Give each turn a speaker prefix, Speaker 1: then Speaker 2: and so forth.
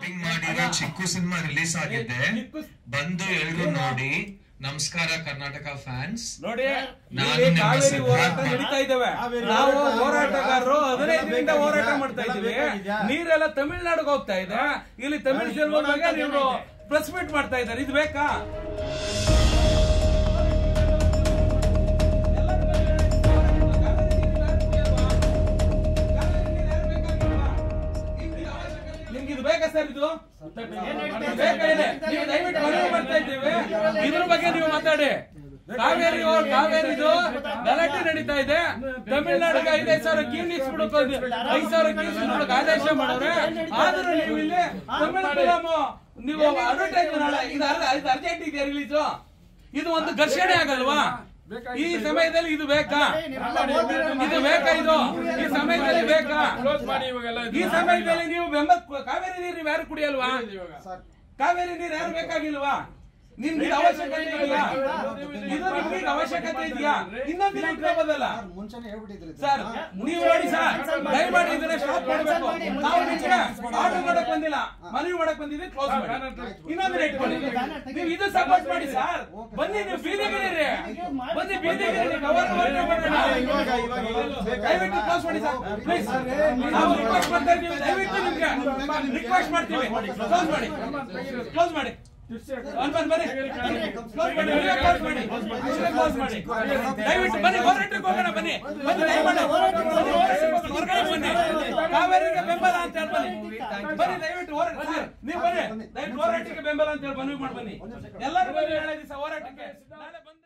Speaker 1: Dubbing ಮಾಡಿರೋ ಚಿಕ್ಕು cinema release ಆಗಿದೆ ಬಂದು ಎಲ್ರು ನೋಡಿ ನಮಸ್ಕಾರ ಕರ್ನಾಟಕ ಫ್ಯಾನ್ಸ್
Speaker 2: ನೋಡಿ
Speaker 1: ನಾನು
Speaker 2: ಇಲ್ಲಿ
Speaker 1: ನಿಮ್ಮ
Speaker 2: ಕಾವೇರಿ
Speaker 1: ಸಿದ್ಧಾರ್ಥ
Speaker 2: ಹೋರಾಟ ನಡೀತಾ ಇದ್ದಾವೆ ನಾವು ಹೋರಾಟಗಾರರು ಹದಿನೈದರಿಂದ ಹೋರಾಟ ಮಾಡ್ತಾ ಇದ್ದೀವಿ ನೀರೆಲ್ಲ ತಮಿಳ್ನಾಡಿಗೆ ಹೋಗ್ತಾ ಇದೆ ಇಲ್ಲಿ ತಮಿಳ್ ಸೆಲ್ವನ್ ಬಗ್ಗೆ ನೀವು ಪ್ರೆಸ್ ಮೀಟ್ ಮಾಡ್ತಾ ಇದ್ದಾರೆ ಇದು ಬೇಕಾ ನಿಮ್ಗೆ ಇದು ಬೇಕಾ ಸರ್ ಇದು ಇದು ಬೇಕಾ ಇದೆ ನೀವು ದಯವಿಟ್ಟು ಮನವಿ ಮಾಡ್ತಾ ಇದ್ದೀವಿ ಇದ್ರ ಬಗ್ಗೆ ನೀವು ಮಾತಾಡಿ ಕಾವೇರಿ ಓ- ಕಾವೇರಿದು ಗಲಾಟೆ ನಡೀತಾ ಇದೆ ತಮಿಳ್ನಾಡಿಗೆ ಐದೈದು ಸಾವಿರ ಕ್ಯೂನಿಕ್ಸ್ ಬಿಡಕ್ಕೆ ಐದು ಸಾವಿರ ಕ್ಯೂನಿಕ್ಸ್ ಬಿಡಕ್ಕೆ ಆದೇಶ ಮಾಡಿದ್ರೆ ಆದ್ರೂ ನೀವು ಇಲ್ಲಿ ತಮಿಳ್ ಫಿಲಮ್ ನೀವು ಅಡ್ವರ್ಟೈಸ್ ಇದು ಅರ್ಧ- ಇದು ಅರ್ಜೆಂಟ್ ಇದೆಯಾ ರಿಲೀಸು ಇದು ಒಂದು ಘರ್ಷಣೆ ಆಗಲ್ವಾ ಈ ಸಮಯದಲ್ಲಿ ಇದು ಬೇಕಾ ಇದು ಬೇಕಾ ಇದು ಈ ಸಮಯದಲ್ಲಿ ಬೇಕಾ ಈ ಸಮಯದಲ್ಲಿ ನೀವು ಬೆಂಬಲ ಕಾವೇರಿ ನೀರು ನೀವು ಯಾರು ಕುಡಿಯಲ್ವಾ ಕಾವೇರಿ ನೀರು ಯಾರು ಬೇಕಾಗಿಲ್ವಾ ನಿಮ್ಗೆ ಇದು ಅವಶ್ಯಕತೆ ಇದೆಯಾ ಇದು ನಿಮ್ಗೆ ಈಗ ಅವಶ್ಯಕತೆ ಇದೆಯಾ ಇನ್ನೊಂದು ದಿನ ಇಟ್ಕೋಬೋದಲ್ಲ
Speaker 3: ಮುಂಚೆನೆ ಹೇಳ್ಬಿಟ್ಟಿದ್ರಿ
Speaker 2: ಸರ್ ನೀವು ನೋಡಿ ಸರ್ ದಯಮಾಡಿ ಇದನ್ನ ಸ್ಟಾಪ್ ಮಾಡಬೇಕು ನಾವು ನಿಮ್ಗೆ ಆರ್ಡರ್ ಮಾಡಕ್ ಬಂದಿಲ್ಲ ಮನವಿ ಮಾಡಕ್ ಬಂದಿದ್ದೀವಿ ಕ್ಲೋಸ್ ಮಾಡಿ ಇನ್ನೊಂದು ಇಟ್ಕೊಳ್ಳಿ ನೀವು ಇದು ಸಪೋರ್ಟ್ ಮಾಡಿ ಸರ್ ಬನ್ನಿ ನೀವು ಬೀದಿಗಿರಿ ಬನ್ನಿ ಬೀದಿಗಿರಿ ಕವರ್ ದಯವಿಟ್ಟು ಕ್ಲೋಸ್ ಮಾಡಿ ಸರ್ ಪ್ಲೀಸ್ ನಾವು ರಿಕ್ವೆಸ್ಟ್ ಮಾಡ್ತಾ ಇದ್ದೀವಿ ದಯವಿಟ್ಟು ನಿಮ್ಗೆ ರಿಕ್ವೆಸ್ಟ್ ಮಾಡ್ತೀವಿ ಕ್ಲೋಸ್ ಮಾಡಿ ಕ್ಲೋಸ್ ಮಾಡಿ ಬನ್ನಿ ಬನ್ನಿ ಬನ್ನಿ ಕ್ಲೋಸ್ ಮಾಡಿ ನೀವೇ ಕ್ಲೋಸ್ ಮಾಡಿ ನೀವೇ ಕ್ಲೋಸ್ ಮಾಡಿ ದಯವಿಟ್ಟು ಬನ್ನಿ ಹೋರಾಟಕ್ಕೆ ಹೋಗೋಣ ಬನ್ನಿ ಬನ್ನಿ ದಯಮಾಡಿ ಬನ್ನಿ, ಹೋರಾಟಕ್ಕೆ ಹೋಗೋಣ. ಹೊರಗಡೆ ಬನ್ನಿ ಕಾವೇರಿಗೆ ಬೆಂಬಲ ಅಂತ ಹೇಳಿ ಬನ್ನಿ ಬನ್ನಿ ದಯವಿಟ್ಟು ಹೋರಾಟ ಸರ್, ನೀವು ಬನ್ನಿ ದಯವಿಟ್ಟು ಹೋರಾಟಕ್ಕೆ ಬೆಂಬಲ ಅಂತ ಹೇಳಿ ಮನವಿ ಮಾಡಿ ಬನ್ನಿ ಎಲ್ಲರೂ ಬನ್ನಿ ನಾಳೆ ದಿವಸ ಹೋರಾಟಕ್ಕೆ ನಾಳೆ ಬಂದು